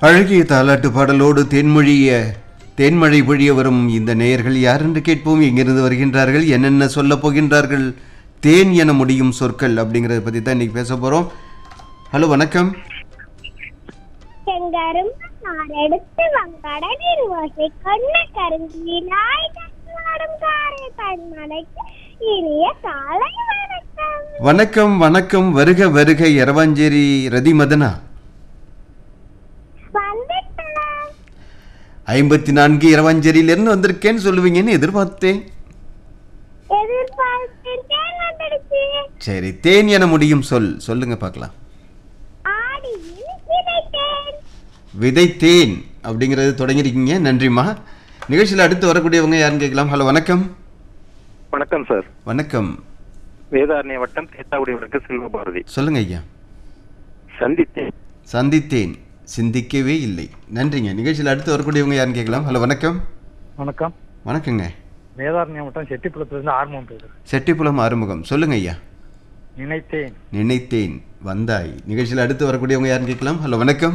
அழகிய தாலாட்டு பாடலோடு தேன்மொழிய தேன்மழை பொழிய வரும் இந்த நேயர்கள் யார் என்று கேட்போம் எங்கிருந்து வருகின்றார்கள் என்னென்ன சொல்லப் போகின்றார்கள் தேன் என முடியும் சொற்கள் அப்படிங்கிறத பற்றி தான் இன்னைக்கு பேச போகிறோம் ஹலோ வணக்கம் செங்கரும் நாடெடுத்து வங்கட நிறுவாசை கொன்ன கருங்கி நாய் கட்டுவாடும் காரை தன்மலைக்கு இனிய காலை வணக்கம் வணக்கம் வணக்கம் வருக வருக எரவாஞ்சேரி ரதிமதனா வந்துட்டேன் ஐம்பத்தி நான்கு இரவாஞ்சேரியிலிருந்து வந்திருக்கேன்னு சொல்லுவீங்கன்னு எதிர்பார்த்தேன் எதிர்பார்த்திருக்கேன் வந்துடுச்சு சரி தேன் என முடியும் சொல் சொல்லுங்க பார்க்கலாம் ஆடியில் விதைத்தேன் விதைத்தேன் அப்படிங்கிறது தொடங்கியிருக்கீங்க நன்றிம்மா நிகழ்ச்சியில் அடுத்து வரக்கூடியவங்க யாருன்னு கேட்கலாம் ஹலோ வணக்கம் வணக்கம் சார் வணக்கம் வேதாரண்ய வட்டம் தேத்தாவுடைய வழக்கு செல்வபாரதி சொல்லுங்க ஐயா சந்தித்தேன் சந்தித்தேன் சிந்திக்கவே இல்லை நன்றிங்க நிகழ்ச்சியில் அடுத்து வரக்கூடியவங்க யாருன்னு கேட்கலாம் ஹலோ வணக்கம் வணக்கம் வணக்கங்க வேதாரண்யம் மட்டும் செட்டிப்புலத்திலிருந்து ஆர்வம் பேசுறேன் செட்டிப்புலம் ஆறுமுகம் சொல்லுங்க ஐயா நினைத்தேன் நினைத்தேன் வந்தாய் நிகழ்ச்சியில் அடுத்து வரக்கூடியவங்க யாருன்னு கேட்கலாம் ஹலோ வணக்கம்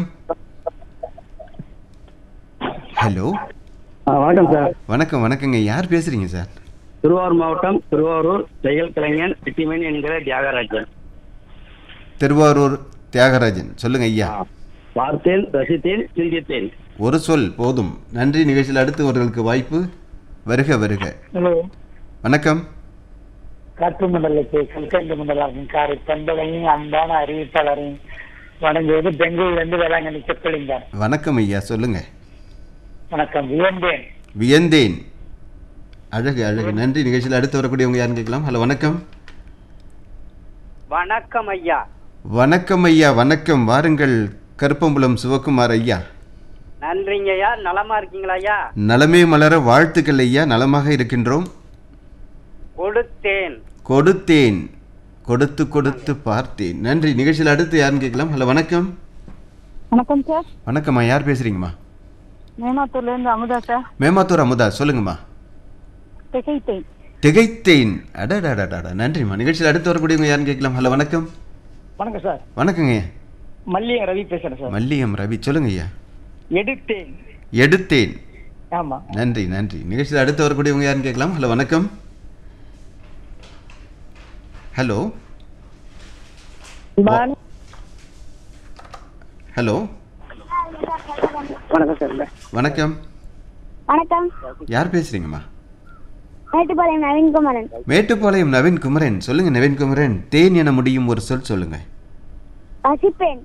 ஹலோ வணக்கம் சார் வணக்கம் வணக்கங்க யார் பேசுறீங்க சார் திருவாரூர் மாவட்டம் திருவாரூர் தையல் கலைஞன் சிட்டிமணி என்கிற தியாகராஜன் திருவாரூர் தியாகராஜன் சொல்லுங்க ஐயா பார்த்தேன் ரசித்தேன் சிந்தித்தேன் ஒரு சொல் போதும் நன்றி நிகழ்ச்சியில் அடுத்து அவர்களுக்கு வாய்ப்பு வருக வருக ஹலோ வணக்கம் காற்று மண்டலத்தை கல்கண்டு மண்டலம் காரை பண்பலையும் அன்பான அறிவிப்பாளரையும் வணங்குவது பெங்களூர்ல இருந்து வேளாங்கண்ணி சொற்களிந்தார் வணக்கம் ஐயா சொல்லுங்க வணக்கம் வியந்தேன் வியந்தேன் அழகு அழகு நன்றி நிகழ்ச்சியில் அடுத்து வரக்கூடியவங்க யாருன்னு கேட்கலாம் ஹலோ வணக்கம் வணக்கம் ஐயா வணக்கம் ஐயா வணக்கம் வாருங்கள் கருப்பம்புலம் சிவக்குமார் ஐயா நன்றிங்க ஐயா நலமா இருக்கீங்களா ஐயா நலமே மலர வாழ்த்துக்கள் ஐயா நலமாக இருக்கின்றோம் கொடுத்தேன் கொடுத்தேன் கொடுத்து கொடுத்து பார்த்தேன் நன்றி நிகழ்ச்சியில் அடுத்து யாருன்னு கேட்கலாம் ஹலோ வணக்கம் வணக்கம் சார் வணக்கம்மா யார் பேசுறீங்கம்மா மேமாத்தூர்ல இருந்து அமுதா சார் மேமாத்தூர் அமுதா சொல்லுங்கம்மா திகைத்தேன் திகைத்தேன் அடடடடடா நன்றிம்மா நிகழ்ச்சியில் அடுத்து வரக்கூடியவங்க யாருன்னு கேட்கலாம் ஹலோ வணக்கம் வணக்கம் சார் வணக்கங்க மல்லிகை ரவி பேசுறேன் சார் மல்லிகம் ரவி சொல்லுங்க ஐயா எடுத்தேன் எடுத்தேன் ஆமா நன்றி நன்றி நிகழ்ச்சியில் அடுத்து வரக்கூடியவங்க யாருன்னு கேட்கலாம் ஹலோ வணக்கம் ஹலோ ஹலோ வணக்கம் சார் வணக்கம் வணக்கம் யார் பேசுறீங்கம்மா மேட்டுப்பாளையம் நவீன்குமாரன் மேட்டுப்பாளையம் நவீன் குமரன் சொல்லுங்க நவீன் குமரன் தேன் என முடியும் ஒரு சொல் சொல்லுங்க ரசிப்பேன்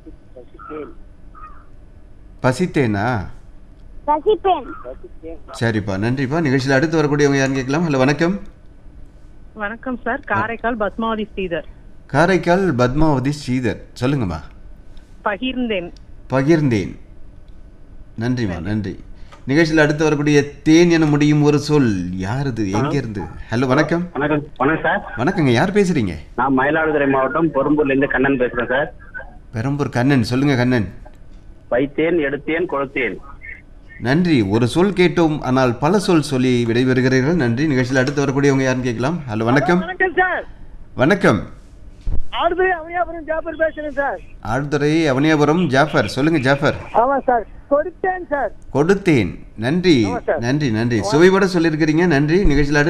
பசித்தேனா ரசிப்பேன் சரிப்பா நன்றிப்பா நிகழ்ச்சியில் அடுத்து வரக்கூடியவங்க யாருன்னு கேட்கலாம் ஹலோ வணக்கம் வணக்கம் சார் காரைக்கால் பத்மாவதி ஸ்ரீதர் காரைக்கால் பத்மாவதி ஸ்ரீதர் சொல்லுங்கம்மா பகிர்ந்தேன் பகிர்ந்தேன் நன்றிம்மா நன்றி நிகழ்ச்சியில் அடுத்து வரக்கூடிய தேன் என முடியும் ஒரு சொல் யார் இது எங்க இருந்து ஹலோ வணக்கம் வணக்கம் வணக்கம் சார் வணக்கங்க யார் பேசுறீங்க நான் மயிலாடுதுறை மாவட்டம் பொறும்பூர்ல இருந்து கண்ணன் பேசுறேன் சார் பெரம்பூர் கண்ணன் சொல்லுங்க கண்ணன் வைத்தேன் எடுத்தேன் கொளுத்தேன் நன்றி ஒரு சொல் கேட்டோம் ஆனால் பல சொல் சொல்லி விடைபெறுகிறீர்கள் நன்றி நிகழ்ச்சியில் அடுத்து வரக்கூடியவங்க யாருன்னு கேட்கலாம் ஹலோ வணக்கம் வணக்கம் சார் வணக்கம் ஆடுதுறை அவனியாபுரம் ஜாபர் பேசுறேன் சார் ஆழ்துறை அவனியாபுரம் ஜாஃபர் சொல்லுங்க ஜாஃபர் ஆமா சார் கொடுத்தேன் சார் கொடுத்தேன் நன்றி ஆமா சார். நன்றி நன்றி சுவைபட சொல்லியிருக்கிறீங்க நன்றி நிகழ்ச்சியில் அடுத்து